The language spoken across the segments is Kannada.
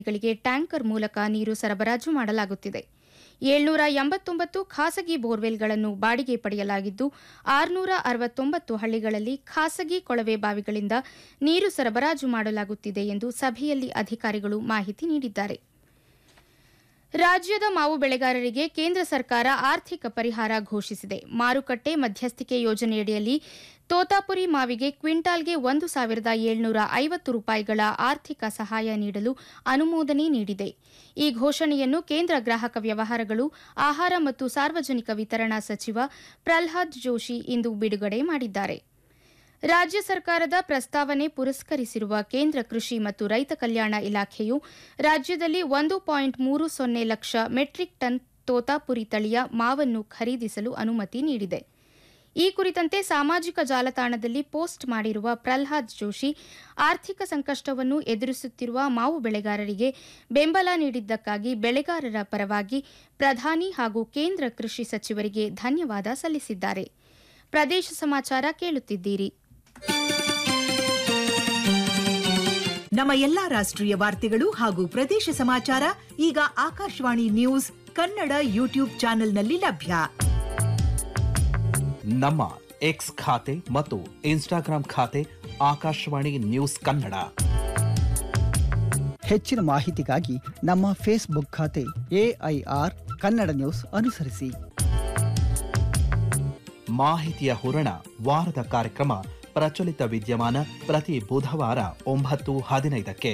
ಗಳಿಗೆ ಟ್ಯಾಂಕರ್ ಮೂಲಕ ನೀರು ಸರಬರಾಜು ಮಾಡಲಾಗುತ್ತಿದೆ ಏಳ್ನೂರ ಎಂಬತ್ತೊಂಬತ್ತು ಖಾಸಗಿ ಬೋರ್ವೆಲ್ಗಳನ್ನು ಬಾಡಿಗೆ ಪಡೆಯಲಾಗಿದ್ದು ಆರುನೂರ ಅರವತ್ತೊಂಬತ್ತು ಹಳ್ಳಿಗಳಲ್ಲಿ ಖಾಸಗಿ ಕೊಳವೆ ಬಾವಿಗಳಿಂದ ನೀರು ಸರಬರಾಜು ಮಾಡಲಾಗುತ್ತಿದೆ ಎಂದು ಸಭೆಯಲ್ಲಿ ಅಧಿಕಾರಿಗಳು ಮಾಹಿತಿ ನೀಡಿದ್ದಾರೆ ರಾಜ್ಯದ ಮಾವು ಬೆಳೆಗಾರರಿಗೆ ಕೇಂದ್ರ ಸರ್ಕಾರ ಆರ್ಥಿಕ ಪರಿಹಾರ ಘೋಷಿಸಿದೆ ಮಾರುಕಟ್ಟೆ ಮಧ್ಯಸ್ಥಿಕೆ ಯೋಜನೆಯಡಿಯಲ್ಲಿ ತೋತಾಪುರಿ ಮಾವಿಗೆ ಕ್ವಿಂಟಾಲ್ಗೆ ಒಂದು ಸಾವಿರದ ಏಳ್ನೂರ ಐವತ್ತು ರೂಪಾಯಿಗಳ ಆರ್ಥಿಕ ಸಹಾಯ ನೀಡಲು ಅನುಮೋದನೆ ನೀಡಿದೆ ಈ ಘೋಷಣೆಯನ್ನು ಕೇಂದ್ರ ಗ್ರಾಹಕ ವ್ಯವಹಾರಗಳು ಆಹಾರ ಮತ್ತು ಸಾರ್ವಜನಿಕ ವಿತರಣಾ ಸಚಿವ ಪ್ರಲ್ಹಾದ್ ಜೋಶಿ ಇಂದು ಬಿಡುಗಡೆ ಮಾಡಿದ್ದಾರೆ ರಾಜ್ಯ ಸರ್ಕಾರದ ಪ್ರಸ್ತಾವನೆ ಪುರಸ್ಕರಿಸಿರುವ ಕೇಂದ್ರ ಕೃಷಿ ಮತ್ತು ರೈತ ಕಲ್ಯಾಣ ಇಲಾಖೆಯು ರಾಜ್ಯದಲ್ಲಿ ಒಂದು ಪಾಯಿಂಟ್ ಮೂರು ಸೊನ್ನೆ ಲಕ್ಷ ಮೆಟ್ರಿಕ್ ಟನ್ ತೋತಾಪುರಿ ತಳಿಯ ಮಾವನ್ನು ಖರೀದಿಸಲು ಅನುಮತಿ ನೀಡಿದೆ ಈ ಕುರಿತಂತೆ ಸಾಮಾಜಿಕ ಜಾಲತಾಣದಲ್ಲಿ ಪೋಸ್ಟ್ ಮಾಡಿರುವ ಪ್ರಲ್ಹಾದ್ ಜೋಶಿ ಆರ್ಥಿಕ ಸಂಕಷ್ಟವನ್ನು ಎದುರಿಸುತ್ತಿರುವ ಮಾವು ಬೆಳೆಗಾರರಿಗೆ ಬೆಂಬಲ ನೀಡಿದ್ದಕ್ಕಾಗಿ ಬೆಳೆಗಾರರ ಪರವಾಗಿ ಪ್ರಧಾನಿ ಹಾಗೂ ಕೇಂದ್ರ ಕೃಷಿ ಸಚಿವರಿಗೆ ಧನ್ಯವಾದ ಸಲ್ಲಿಸಿದ್ದಾರೆ ಪ್ರದೇಶ ಸಮಾಚಾರ ಕೇಳುತ್ತಿದ್ದೀರಿ ನಮ್ಮ ಎಲ್ಲಾ ರಾಷ್ಟ್ರೀಯ ವಾರ್ತೆಗಳು ಹಾಗೂ ಪ್ರದೇಶ ಸಮಾಚಾರ ಈಗ ಆಕಾಶವಾಣಿ ನ್ಯೂಸ್ ಕನ್ನಡ ಯೂಟ್ಯೂಬ್ ಚಾನೆಲ್ನಲ್ಲಿ ಲಭ್ಯ ನಮ್ಮ ಎಕ್ಸ್ ಖಾತೆ ಮತ್ತು ಇನ್ಸ್ಟಾಗ್ರಾಂ ಖಾತೆ ಆಕಾಶವಾಣಿ ನ್ಯೂಸ್ ಕನ್ನಡ ಹೆಚ್ಚಿನ ಮಾಹಿತಿಗಾಗಿ ನಮ್ಮ ಫೇಸ್ಬುಕ್ ಖಾತೆ ಎಐಆರ್ ಕನ್ನಡ ನ್ಯೂಸ್ ಅನುಸರಿಸಿ ಮಾಹಿತಿಯ ಹೂರಣ ವಾರದ ಕಾರ್ಯಕ್ರಮ ಪ್ರಚಲಿತ ವಿದ್ಯಮಾನ ಪ್ರತಿ ಬುಧವಾರ ಒಂಬತ್ತು ಹದಿನೈದಕ್ಕೆ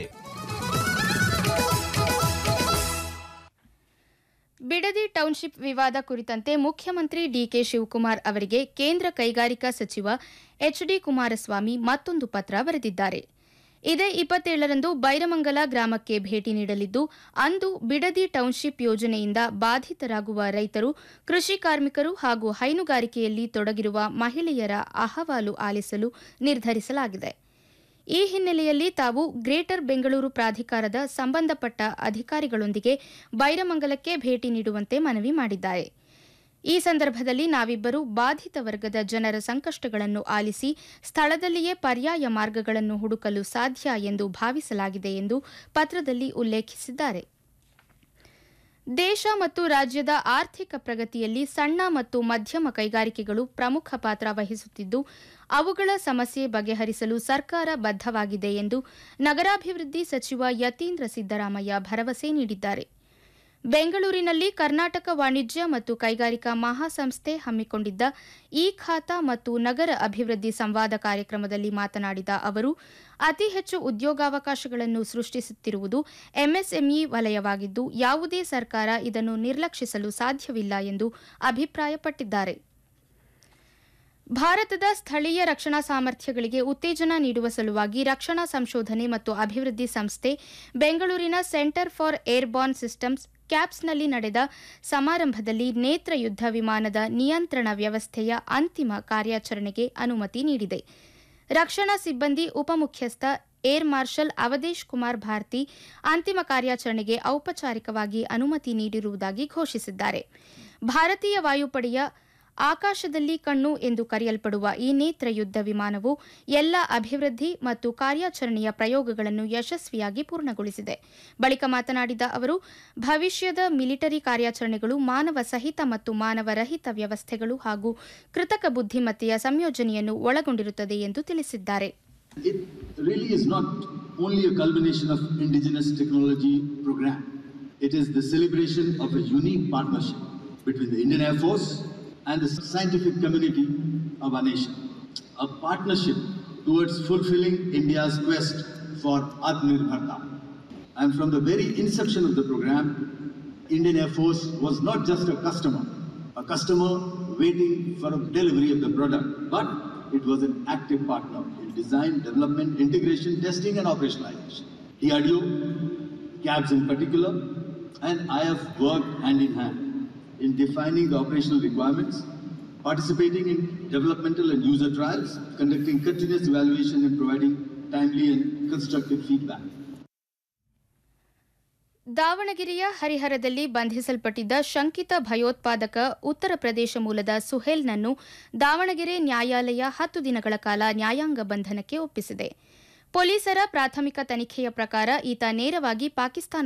ಬಿಡದಿ ಟೌನ್ಶಿಪ್ ವಿವಾದ ಕುರಿತಂತೆ ಮುಖ್ಯಮಂತ್ರಿ ಡಿಕೆ ಶಿವಕುಮಾರ್ ಅವರಿಗೆ ಕೇಂದ್ರ ಕೈಗಾರಿಕಾ ಸಚಿವ ಎಚ್ಡಿ ಕುಮಾರಸ್ವಾಮಿ ಮತ್ತೊಂದು ಪತ್ರ ಬರೆದಿದ್ದಾರೆ ಇದೇ ಇಪ್ಪತ್ತೇಳರಂದು ಬೈರಮಂಗಲ ಗ್ರಾಮಕ್ಕೆ ಭೇಟಿ ನೀಡಲಿದ್ದು ಅಂದು ಬಿಡದಿ ಟೌನ್ಶಿಪ್ ಯೋಜನೆಯಿಂದ ಬಾಧಿತರಾಗುವ ರೈತರು ಕೃಷಿ ಕಾರ್ಮಿಕರು ಹಾಗೂ ಹೈನುಗಾರಿಕೆಯಲ್ಲಿ ತೊಡಗಿರುವ ಮಹಿಳೆಯರ ಅಹವಾಲು ಆಲಿಸಲು ನಿರ್ಧರಿಸಲಾಗಿದೆ ಈ ಹಿನ್ನೆಲೆಯಲ್ಲಿ ತಾವು ಗ್ರೇಟರ್ ಬೆಂಗಳೂರು ಪ್ರಾಧಿಕಾರದ ಸಂಬಂಧಪಟ್ಟ ಅಧಿಕಾರಿಗಳೊಂದಿಗೆ ಬೈರಮಂಗಲಕ್ಕೆ ಭೇಟಿ ನೀಡುವಂತೆ ಮನವಿ ಮಾಡಿದ್ದಾರೆ ಈ ಸಂದರ್ಭದಲ್ಲಿ ನಾವಿಬ್ಬರು ಬಾಧಿತ ವರ್ಗದ ಜನರ ಸಂಕಷ್ಟಗಳನ್ನು ಆಲಿಸಿ ಸ್ಥಳದಲ್ಲಿಯೇ ಪರ್ಯಾಯ ಮಾರ್ಗಗಳನ್ನು ಹುಡುಕಲು ಸಾಧ್ಯ ಎಂದು ಭಾವಿಸಲಾಗಿದೆ ಎಂದು ಪತ್ರದಲ್ಲಿ ಉಲ್ಲೇಖಿಸಿದ್ದಾರೆ ದೇಶ ಮತ್ತು ರಾಜ್ಯದ ಆರ್ಥಿಕ ಪ್ರಗತಿಯಲ್ಲಿ ಸಣ್ಣ ಮತ್ತು ಮಧ್ಯಮ ಕೈಗಾರಿಕೆಗಳು ಪ್ರಮುಖ ಪಾತ್ರ ವಹಿಸುತ್ತಿದ್ದು ಅವುಗಳ ಸಮಸ್ಯೆ ಬಗೆಹರಿಸಲು ಸರ್ಕಾರ ಬದ್ಧವಾಗಿದೆ ಎಂದು ನಗರಾಭಿವೃದ್ಧಿ ಸಚಿವ ಯತೀಂದ್ರ ಸಿದ್ದರಾಮಯ್ಯ ಭರವಸೆ ನೀಡಿದ್ದಾರೆ ಬೆಂಗಳೂರಿನಲ್ಲಿ ಕರ್ನಾಟಕ ವಾಣಿಜ್ಯ ಮತ್ತು ಕೈಗಾರಿಕಾ ಮಹಾಸಂಸ್ಥೆ ಹಮ್ಮಿಕೊಂಡಿದ್ದ ಇ ಖಾತಾ ಮತ್ತು ನಗರ ಅಭಿವೃದ್ಧಿ ಸಂವಾದ ಕಾರ್ಯಕ್ರಮದಲ್ಲಿ ಮಾತನಾಡಿದ ಅವರು ಅತಿ ಹೆಚ್ಚು ಉದ್ಯೋಗಾವಕಾಶಗಳನ್ನು ಸೃಷ್ಟಿಸುತ್ತಿರುವುದು ಎಂಎಸ್ಎಂಇ ವಲಯವಾಗಿದ್ದು ಯಾವುದೇ ಸರ್ಕಾರ ಇದನ್ನು ನಿರ್ಲಕ್ಷಿಸಲು ಸಾಧ್ಯವಿಲ್ಲ ಎಂದು ಅಭಿಪ್ರಾಯಪಟ್ಟಿದ್ದಾರೆ ಭಾರತದ ಸ್ಥಳೀಯ ರಕ್ಷಣಾ ಸಾಮರ್ಥ್ಯಗಳಿಗೆ ಉತ್ತೇಜನ ನೀಡುವ ಸಲುವಾಗಿ ರಕ್ಷಣಾ ಸಂಶೋಧನೆ ಮತ್ತು ಅಭಿವೃದ್ಧಿ ಸಂಸ್ಥೆ ಬೆಂಗಳೂರಿನ ಸೆಂಟರ್ ಫಾರ್ ಏರ್ಬಾರ್ನ್ ಸಿಸ್ಟಮ್ಸ್ ಕ್ಯಾಪ್ಸ್ನಲ್ಲಿ ನಡೆದ ಸಮಾರಂಭದಲ್ಲಿ ನೇತ್ರ ಯುದ್ಧ ವಿಮಾನದ ನಿಯಂತ್ರಣ ವ್ಯವಸ್ಥೆಯ ಅಂತಿಮ ಕಾರ್ಯಾಚರಣೆಗೆ ಅನುಮತಿ ನೀಡಿದೆ ರಕ್ಷಣಾ ಸಿಬ್ಬಂದಿ ಉಪಮುಖ್ಯಸ್ಥ ಏರ್ ಮಾರ್ಷಲ್ ಅವಧೇಶ್ ಕುಮಾರ್ ಭಾರತಿ ಅಂತಿಮ ಕಾರ್ಯಾಚರಣೆಗೆ ಔಪಚಾರಿಕವಾಗಿ ಅನುಮತಿ ನೀಡಿರುವುದಾಗಿ ಘೋಷಿಸಿದ್ದಾರೆ ಭಾರತೀಯ ವಾಯುಪಡೆಯ ಆಕಾಶದಲ್ಲಿ ಕಣ್ಣು ಎಂದು ಕರೆಯಲ್ಪಡುವ ಈ ನೇತ್ರ ಯುದ್ಧ ವಿಮಾನವು ಎಲ್ಲ ಅಭಿವೃದ್ಧಿ ಮತ್ತು ಕಾರ್ಯಾಚರಣೆಯ ಪ್ರಯೋಗಗಳನ್ನು ಯಶಸ್ವಿಯಾಗಿ ಪೂರ್ಣಗೊಳಿಸಿದೆ ಬಳಿಕ ಮಾತನಾಡಿದ ಅವರು ಭವಿಷ್ಯದ ಮಿಲಿಟರಿ ಕಾರ್ಯಾಚರಣೆಗಳು ಮಾನವ ಸಹಿತ ಮತ್ತು ಮಾನವರಹಿತ ವ್ಯವಸ್ಥೆಗಳು ಹಾಗೂ ಕೃತಕ ಬುದ್ಧಿಮತ್ತೆಯ ಸಂಯೋಜನೆಯನ್ನು ಒಳಗೊಂಡಿರುತ್ತದೆ ಎಂದು ತಿಳಿಸಿದ್ದಾರೆ It really is not only a culmination of indigenous technology program. It is the celebration of a unique partnership between the Indian Air Force and the scientific community of our nation. A partnership towards fulfilling India's quest for Atmanirbharta. And from the very inception of the program, Indian Air Force was not just a customer, a customer waiting for a delivery of the product, but it was an active partner in design, development, integration, testing, and operationalization. DRDO, CABS in particular, and I have worked hand in hand in defining the operational requirements, participating in developmental and user trials, conducting continuous evaluation, and providing timely and constructive feedback. ದಾವಣಗೆರೆಯ ಹರಿಹರದಲ್ಲಿ ಬಂಧಿಸಲ್ಪಟ್ಟಿದ್ದ ಶಂಕಿತ ಭಯೋತ್ಪಾದಕ ಉತ್ತರ ಪ್ರದೇಶ ಮೂಲದ ಸುಹೇಲ್ನನ್ನು ದಾವಣಗೆರೆ ನ್ಯಾಯಾಲಯ ಹತ್ತು ದಿನಗಳ ಕಾಲ ನ್ಯಾಯಾಂಗ ಬಂಧನಕ್ಕೆ ಒಪ್ಪಿಸಿದೆ ಪೊಲೀಸರ ಪ್ರಾಥಮಿಕ ತನಿಖೆಯ ಪ್ರಕಾರ ಈತ ನೇರವಾಗಿ ಪಾಕಿಸ್ತಾನ